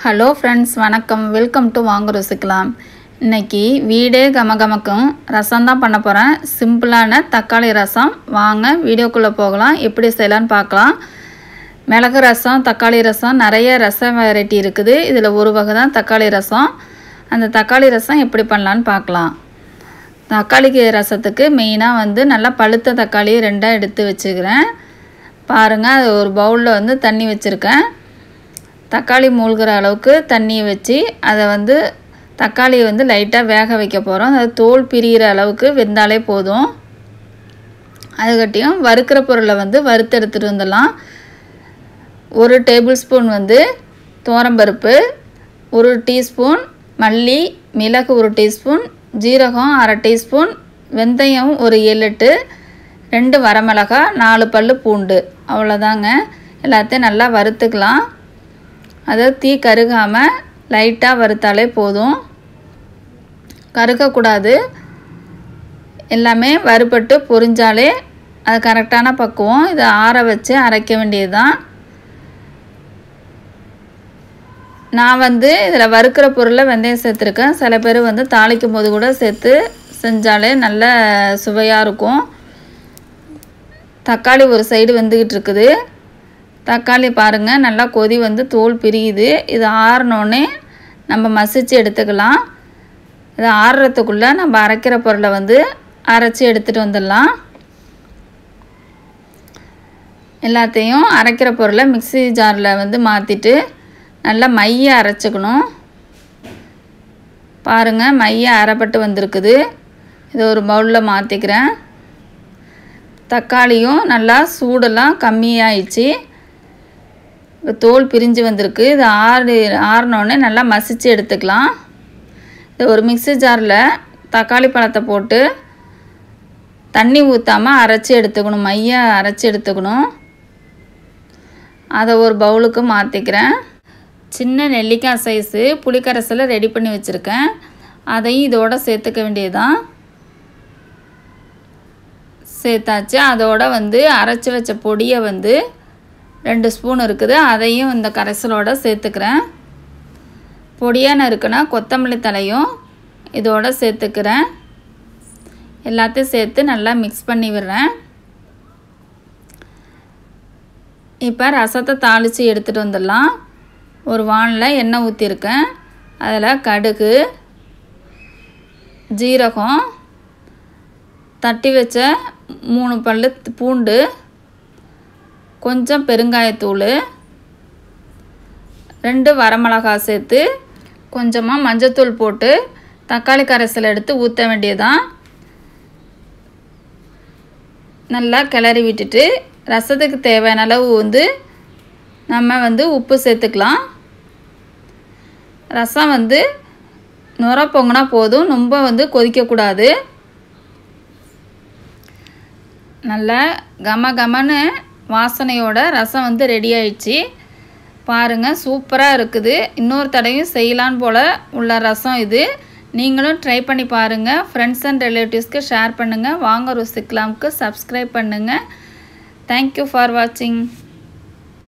hello friends வணக்கம் welcome to வாங்க ருசிக்கலாம் இன்னைக்கு வீடே கமகமக்கும் ரசம் தான் பண்ண போகிறேன் சிம்பிளான தக்காளி ரசம் வாங்க வீடியோக்குள்ளே போகலாம் எப்படி செய்யலான்னு பார்க்கலாம் மிளகு ரசம் தக்காளி ரசம் நிறைய ரசம் வெரைட்டி இருக்குது இதில் ஒரு வகை தான் தக்காளி ரசம் அந்த தக்காளி ரசம் எப்படி பண்ணலான்னு பார்க்கலாம் தக்காளிக்கு ரசத்துக்கு மெயினாக வந்து நல்லா பழுத்த தக்காளி ரெண்டாக எடுத்து வச்சுக்கிறேன் பாருங்கள் அது ஒரு பவுலில் வந்து தண்ணி வச்சுருக்கேன் தக்காளி மூழ்கிற அளவுக்கு தண்ணியை வச்சு அதை வந்து தக்காளியை வந்து லைட்டாக வேக வைக்க போகிறோம் அது தோல் பிரிகிற அளவுக்கு வெந்தாலே போதும் அதுக்கட்டியும் வறுக்கிற பொருளை வந்து வறுத்து எடுத்துகிட்டு வந்துடலாம் ஒரு டேபிள் ஸ்பூன் வந்து துவரம்பருப்பு ஒரு டீஸ்பூன் மல்லி மிளகு ஒரு டீஸ்பூன் ஜீரகம் அரை டீஸ்பூன் வெந்தயம் ஒரு ஏழு எட்டு ரெண்டு வரமிளகா நாலு பல் பூண்டு அவ்வளோதாங்க எல்லாத்தையும் நல்லா வறுத்துக்கலாம் அதை தீ கருகாமல் லைட்டாக வறுத்தாலே போதும் கருகக்கூடாது எல்லாமே வறுபட்டு பொரிஞ்சாலே அது கரெக்டான பக்குவம் இதை ஆற வச்சு அரைக்க வேண்டியது தான் நான் வந்து இதில் வறுக்கிற பொருளில் வெந்தயம் சேர்த்துருக்கேன் சில பேர் வந்து தாளிக்கும் போது கூட சேர்த்து செஞ்சாலே நல்ல சுவையாக இருக்கும் தக்காளி ஒரு சைடு வெந்துக்கிட்டு இருக்குது தக்காளி பாருங்கள் நல்லா கொதி வந்து தோல் பிரியுது இது ஆறினோடனே நம்ம மசித்து எடுத்துக்கலாம் இது ஆறுறதுக்குள்ளே நம்ம அரைக்கிற பொருளை வந்து அரைச்சி எடுத்துகிட்டு வந்துடலாம் எல்லாத்தையும் அரைக்கிற பொருளை மிக்சி ஜாரில் வந்து மாற்றிட்டு நல்லா மைய அரைச்சிக்கணும் பாருங்கள் மைய அரைப்பட்டு வந்திருக்குது இது ஒரு பவுலில் மாற்றிக்கிறேன் தக்காளியும் நல்லா சூடெல்லாம் கம்மியாயிடுச்சு இப்போ தோல் பிரிஞ்சு வந்திருக்கு இது ஆறு ஆறினோடனே நல்லா மசித்து எடுத்துக்கலாம் இது ஒரு மிக்சி ஜாரில் தக்காளி பழத்தை போட்டு தண்ணி ஊற்றாமல் அரைச்சி எடுத்துக்கணும் மைய அரைச்சி எடுத்துக்கணும் அதை ஒரு பவுலுக்கு மாற்றிக்கிறேன் சின்ன நெல்லிக்காய் சைஸு புளிக்கரைசலை ரெடி பண்ணி வச்சுருக்கேன் அதையும் இதோட சேர்த்துக்க வேண்டியதுதான் சேர்த்தாச்சு அதோட வந்து அரைச்சி வச்ச பொடியை வந்து ரெண்டு ஸ்பூன் இருக்குது அதையும் இந்த கரைசலோட சேர்த்துக்கிறேன் பொடியான இருக்குன்னா கொத்தமல்லி தலையும் இதோட சேர்த்துக்கிறேன் எல்லாத்தையும் சேர்த்து நல்லா மிக்ஸ் பண்ணி விடுறேன் இப்போ ரசத்தை தாளித்து எடுத்துகிட்டு வந்துடலாம் ஒரு வானில் எண்ணெய் ஊற்றிருக்கேன் அதில் கடுகு ஜீரகம் தட்டி வச்ச மூணு பல் பூண்டு கொஞ்சம் பெருங்காயத்தூள் ரெண்டு வரமிளகா சேர்த்து கொஞ்சமாக மஞ்சத்தூள் போட்டு தக்காளி கரைசல் எடுத்து ஊற்ற வேண்டியதான் நல்லா கிளறி விட்டுட்டு ரசத்துக்கு தேவையான அளவு வந்து நம்ம வந்து உப்பு சேர்த்துக்கலாம் ரசம் வந்து நுர பொங்கினா போதும் ரொம்ப வந்து கொதிக்கக்கூடாது நல்லா கம கமன்னு வாசனையோட ரசம் வந்து ரெடி ஆயிடுச்சு பாருங்கள் சூப்பராக இருக்குது இன்னொரு தடவையும் செய்யலான்னு போல் உள்ள ரசம் இது நீங்களும் ட்ரை பண்ணி பாருங்கள் ஃப்ரெண்ட்ஸ் அண்ட் ரிலேட்டிவ்ஸ்க்கு ஷேர் பண்ணுங்கள் வாங்க ருசிக்கலாமுக்கு சப்ஸ்கிரைப் பண்ணுங்கள் தேங்க்யூ ஃபார் வாட்சிங்